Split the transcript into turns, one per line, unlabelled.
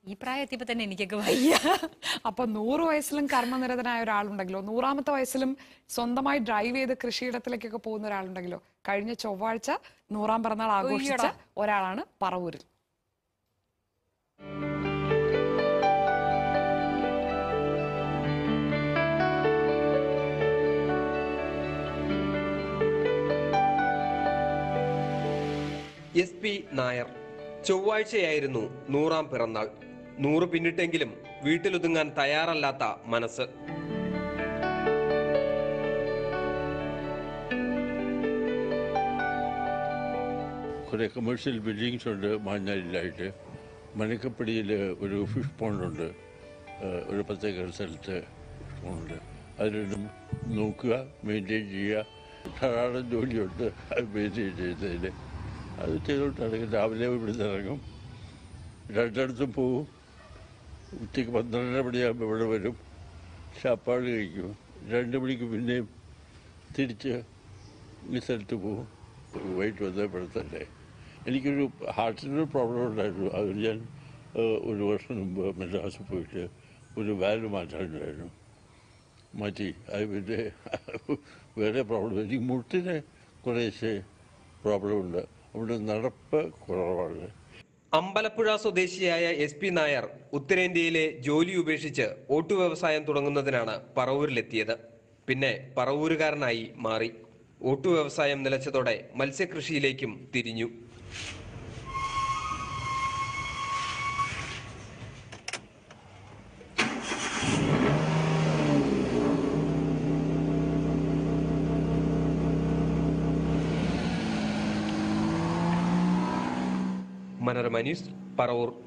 ഈ പ്രായത്തിയപ്പോ തന്നെ എനിക്കൊക്കെ വയ്യ
അപ്പൊ നൂറ് വയസ്സിലും കർമ്മനിരതനായ ഒരാളുണ്ടെങ്കിലോ നൂറാമത്തെ വയസ്സിലും സ്വന്തമായി ഡ്രൈവ് ചെയ്ത് കൃഷിയിടത്തിലേക്കൊക്കെ പോകുന്ന ഒരാളുണ്ടെങ്കിലോ കഴിഞ്ഞ ചൊവ്വാഴ്ച നൂറാം പിറന്നാൾ ആഘോഷിച്ച ഒരാളാണ് പറവൂരിൽ
എസ് പി നായർ ചൊവ്വാഴ്ചയായിരുന്നു നൂറാം പിറന്നാൾ നൂറ് പിന്നിട്ടെങ്കിലും വീട്ടിലൊതുങ്ങാൻ തയ്യാറല്ലാത്ത മനസ്സ്
കുറേ കമേഴ്ഷ്യൽ ബിൽഡിങ്സ് ഉണ്ട് മാഞ്ഞാലിലായിട്ട് മനക്കപ്പടിയിൽ ഒരു ഫിഷ് പോണ്ടുണ്ട് ഏഹ് ഒരു പത്തേക്കർ സ്ഥലത്ത് ഫിഷ് പോണ്ട് അതിലൊന്നും നോക്കുക മെയിൻറ്റെയിൻ ചെയ്യുക ധാരാളം ജോലിയുണ്ട് അത് മെയിൻറ്റെയിൻ ചെയ്യുന്നതിന് അത് ചെയ്തോണ്ട് ഇറങ്ങും രാവിലെ ഇവിടുന്ന് ഇറങ്ങും രണ്ടിടത്തും പോവും ഉച്ചയ്ക്ക് പന്ത്രണ്ടര മണിയാകുമ്പോൾ ഇവിടെ വരും ശാപ്പാട് കഴിക്കും രണ്ട് മണിക്ക് പിന്നെയും തിരിച്ച് ഈ സ്ഥലത്ത് പോകും വൈകിട്ട് വന്നപ്പോഴത്തല്ലേ എനിക്കൊരു ഹാർട്ടിനൊരു പ്രോബ്ലം ഉണ്ടായിരുന്നു അത് ഞാൻ ഏഹ്, ഒരു വർഷം മുമ്പ് മദ്രാസിൽ പോയിട്ട് ഒരു വാല് മാറ്റാനുണ്ടായിരുന്നു മാറ്റി അത് പിന്നെ വേറെ പ്രോബ്ലം എനിക്ക് മുട്ടിന് കുറേശ്ശെ പ്രോബ്ലം ഉണ്ട് അവിടെ നടപ്പ് കുറവാണ്
അമ്പലപ്പുഴ സ്വദേശിയായ എസ് പി നായർ ഉത്തരേന്ത്യയിലെ ജോലി ഉപേക്ഷിച്ച് ഓട്ടു വ്യവസായം തുടങ്ങുന്നതിനാണ് പറവൂരിലെത്തിയത് പിന്നെ പറവൂരുകാരനായി മാറി ഓട്ടു വ്യവസായം നിലച്ചതോടെ മത്സ്യകൃഷിയിലേക്കും തിരിഞ്ഞു മനോരമ ന്യൂസ് പറവൂർ